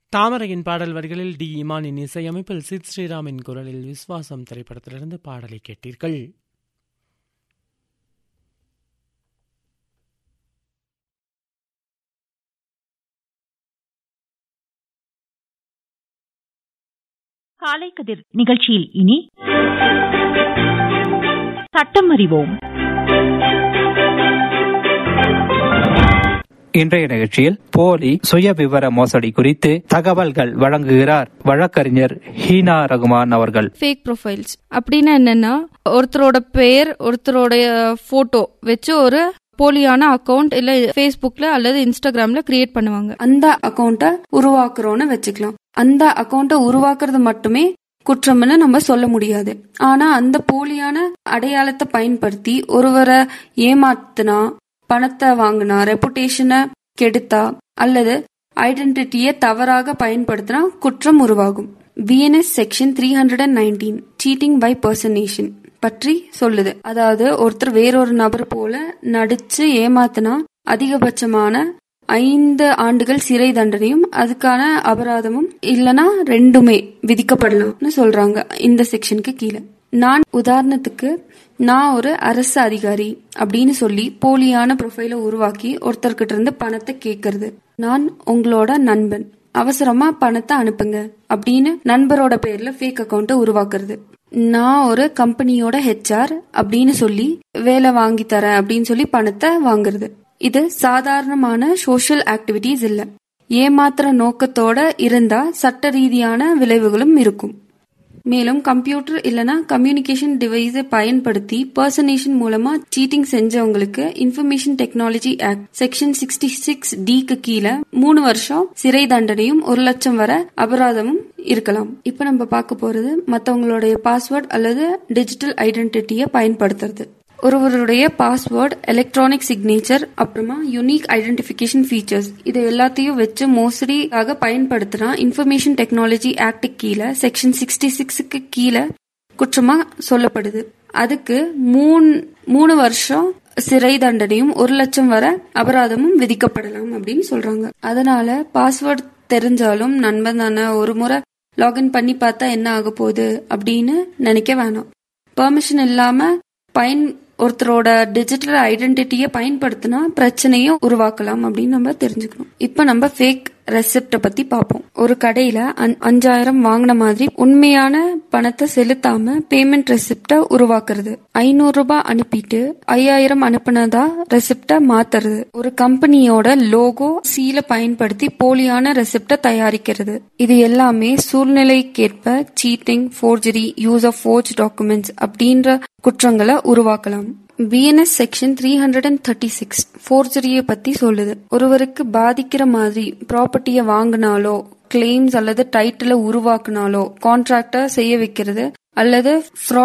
தாமரையின் பாடல் வரிகளில் டி இமானின் இசையமைப்பில் சித் ஸ்ரீராமின் குரலில் விஸ்வாசம் திரைப்படத்திலிருந்து பாடலை கேட்டீர்கள் காலை கதிர் நிகழ்ச்சியில் இனி சட்டம் அறிவோம் இன்றைய நிகழ்ச்சியில் போலி சுய விவர மோசடி குறித்து தகவல்கள் வழங்குகிறார் வழக்கறிஞர் ஹீனா ரகுமான் அவர்கள் ஃபேக் ப்ரொஃபைல்ஸ் அப்படின்னா என்னன்னா ஒருத்தரோட பெயர் ஒருத்தரோட போட்டோ வச்சு ஒரு போலியான அக்கவுண்ட் இல்ல ஃபேஸ்புக்ல அல்லது இன்ஸ்டாகிராம்ல கிரியேட் பண்ணுவாங்க அந்த அக்கௌண்ட்டை உருவாக்குறோம்னு வச்சுக்கலாம் அந்த அக்கௌண்ட்டை உருவாக்குறது மட்டுமே குற்றம்னு நம்ம சொல்ல முடியாது ஆனா அந்த போலியான அடையாளத்தை பயன்படுத்தி ஒருவரை ஏமாத்துனா பணத்தை வாங்கினா ரெப்புடேஷனை கெடுத்தா அல்லது ஐடென்டிட்டியை தவறாக பயன்படுத்தினா குற்றம் உருவாகும் BNS section three hundred and nineteen cheating by personation பற்றி சொல்லுது அதாவது ஒருத்தர் வேறொரு நபர் போல நடிச்சு ஏமாத்தினா அதிகபட்சமான ஐந்து ஆண்டுகள் சிறை தண்டனையும் அதுக்கான அபராதமும் இல்லனா ரெண்டுமே விதிக்கப்படலாம்னு சொல்றாங்க இந்த செக்ஷனுக்கு கீழே நான் உதாரணத்துக்கு நான் ஒரு அரசு அதிகாரி அப்படின்னு சொல்லி போலியான ப்ரொஃபைல உருவாக்கி ஒருத்தர்கிட்ட இருந்து பணத்தை கேட்கறது நான் உங்களோட நண்பன் அவசரமா பணத்தை அனுப்புங்க அப்படின்னு நண்பரோட பேர்ல ஃபேக் அக்கௌண்ட்டை உருவாக்குறது நான் ஒரு கம்பெனியோட ஹெச்ஆர் அப்படின்னு சொல்லி வேலை வாங்கி தரேன் அப்படின்னு சொல்லி பணத்தை வாங்குறது இது சாதாரணமான சோஷியல் ஆக்டிவிட்டிஸ் இல்ல ஏமாத்துற நோக்கத்தோட இருந்தா சட்ட ரீதியான விளைவுகளும் இருக்கும் மேலும் கம்ப்யூட்டர் இல்லனா கம்யூனிகேஷன் டிவைஸை பயன்படுத்தி பர்சனேஷன் மூலமா சீட்டிங் செஞ்சவங்களுக்கு information technology act section sixty six டிக்கு கீழே மூணு வருஷம் சிறை தண்டனையும் ஒரு லட்சம் வரை அபராதமும் இருக்கலாம் இப்ப நம்ம பார்க்க போறது மத்தவங்களுடைய பாஸ்வேர்ட் அல்லது டிஜிட்டல் ஐடென்டிட்டியை பயன்படுத்துறது ஒருவருடைய பாஸ்வேர்ட் எலக்ட்ரானிக் சிக்னேச்சர் அப்புறமா யூனிக் ஐடென்டிபிகேஷன் ஃபீச்சர்ஸ் இது எல்லாத்தையும் வச்சு மோசடியாக பயன்படுத்தினா இன்ஃபர்மேஷன் டெக்னாலஜி ஆக்ட் கீழே செக்ஷன் சிக்ஸ்டி சிக்ஸுக்கு கீழே குற்றமா சொல்லப்படுது அதுக்கு மூணு மூணு வருஷம் சிறை தண்டனையும் ஒரு லட்சம் வரை அபராதமும் விதிக்கப்படலாம் அப்படின்னு சொல்றாங்க அதனால பாஸ்வேர்ட் தெரிஞ்சாலும் நண்பன் தானே ஒரு முறை லாகின் பண்ணி பார்த்தா என்ன ஆக போகுது அப்படின்னு நினைக்க வேணாம் பெர்மிஷன் இல்லாம பயன் ஒருத்தரோட டிஜிட்டல் ஐடென்டிட்டியை பயன்படுத்தினா பிரச்சனையும் உருவாக்கலாம் அப்படின்னு நம்ம தெரிஞ்சுக்கணும் இப்ப நம்ம ஃபேக் ரெசிப்ட பத்தி பார்ப்போம் ஒரு கடையில அஞ்சாயிரம் வாங்கின மாதிரி உண்மையான பணத்தை செலுத்தாம பேமெண்ட் ரெசிப்ட உருவாக்குறது ஐநூறு ரூபாய் அனுப்பிட்டு ஐயாயிரம் அனுப்புனதா ரெசிப்ட மாத்துறது ஒரு கம்பெனியோட லோகோ சீல பயன்படுத்தி போலியான ரெசிப்ட தயாரிக்கிறது இது எல்லாமே சூழ்நிலைக்கேற்ப cheating forgery use of forge documents அப்படின்ற குற்றங்களை உருவாக்கலாம் BNS section three hundred and thirty six ஃபோர்ஜரியை பத்தி சொல்லுது ஒருவருக்கு பாதிக்கிற மாதிரி ப்ராப்பர்ட்டியை வாங்கினாலோ கிளைம்ஸ் அல்லது டைட்டில உருவாக்குனாலோ கான்ட்ராக்டை செய்ய வைக்கிறது அல்லது